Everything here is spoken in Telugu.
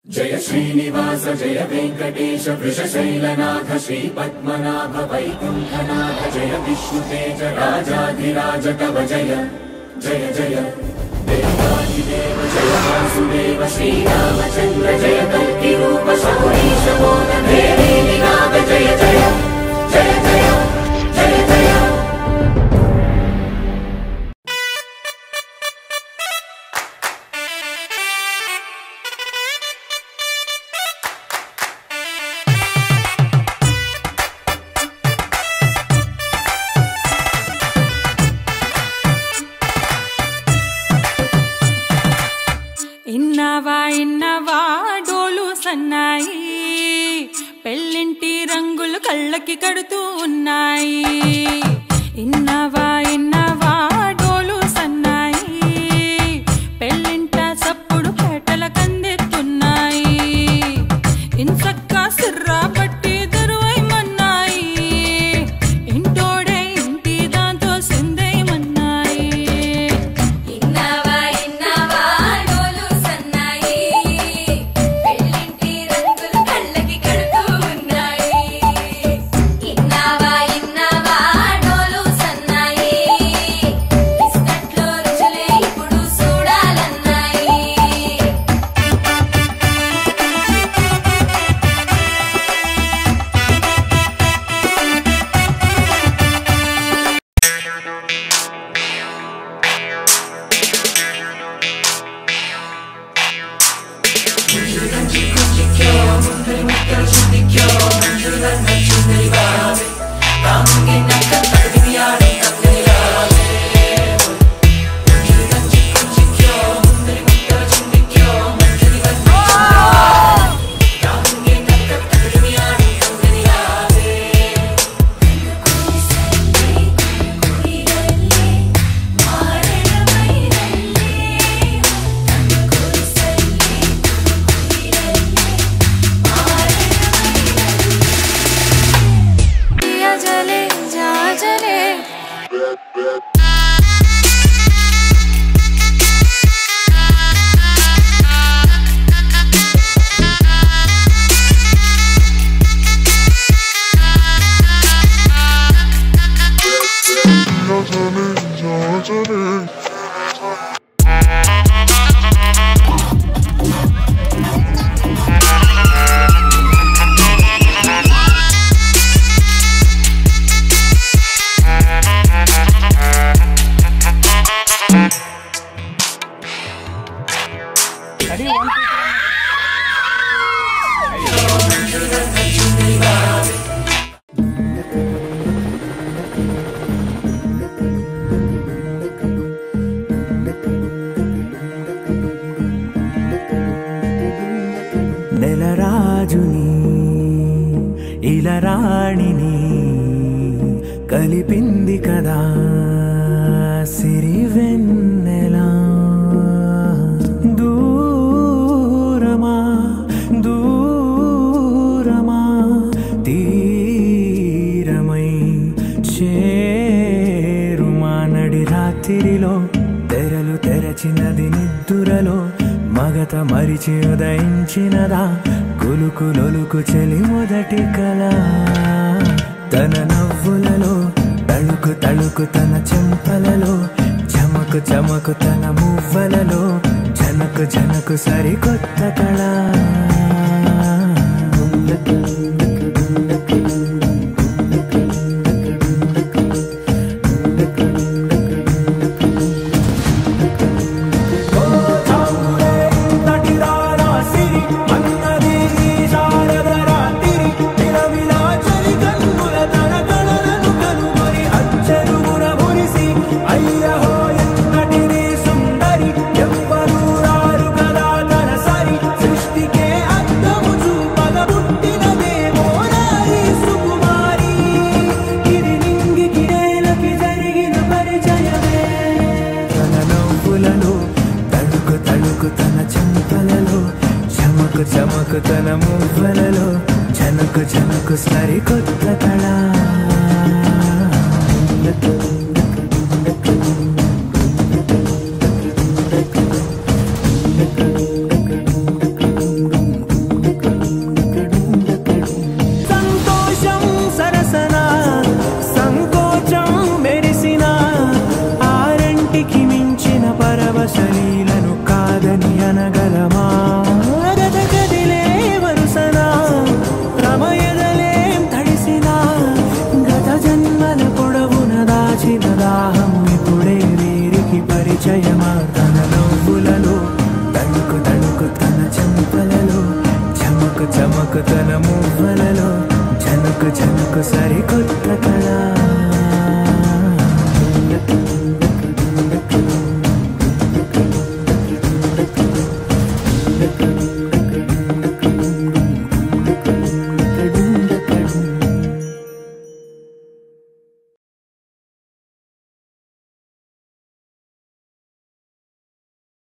జయ శ్రీనివాస జయ వెంకటేశ వృషశైలనాథ శ్రీ పద్మనాభ వైకుంఠనాథ జయ విష్ణుతేజ రాజాధిరాజ కవ జయ జయ జయ దేవాదిదేవ జయ వాసుదేవ శ్రీరామచంద్ర జయ కల్కి రూప శౌరీశ మోద దేవీ నినాద జయ జయ జయ జయ జయ జయ ఇన్నవా ఇన్నవా డోలు సన్నాయి పెళ్ళింటి రంగులు కళ్ళకి కడుతూ ఉన్నాయి ఇన్నవా ఇన్నవా డోలు సన్నాయి పెళ్ళింట సప్పుడు పేటల కందెత్తున్నాయి ఇన్సక్క సిర్రా పట్టి దరువైమన్నాయి ఇంటోడే ఇంటి దాంతో సిందేయమన్నాయి ఇన్నవా ఇన్నవా డోలు సన్నాయి పెళ్ళింటి రంగులు కళ్ళకి కడుతూ ఉన్నాయి ఇన్నవా ఇన్నవా డోలు సన్నాయి బిస్కట్లో రుచులే ఇప్పుడు చూడాలన్నాయి జలే జాజలే నెలరాజుని ఇలరాణిని కలిపింది కదా సిరివెన్నెలా దూరమా దూరమా తీరమై చేరుమా నడి రాత్రిలో తెరలు తెరచినది నిద్దురలో మగత మరిచి ఉదయించినదా కులుకు లొలుకు చెలి మొదటి కళ తన నవ్వులలో తళుకు తళుకు తన చెంపలలో చమకు చమకు తన మువ్వలలో జనకు జనకు సరికొత్త కళ సృష్టికే అద్దము చూపగ పుట్టినదేమో నారీ సుకుమారి ఇది నింగికి నేలకి జరిగిన పరిచయమే తన నవ్వులలో తడుకు తడుకు తన చెంపలలో చమకు చమకు తన మువ్వలలో జనకు జనకు సరికొత్త కళ కొత్త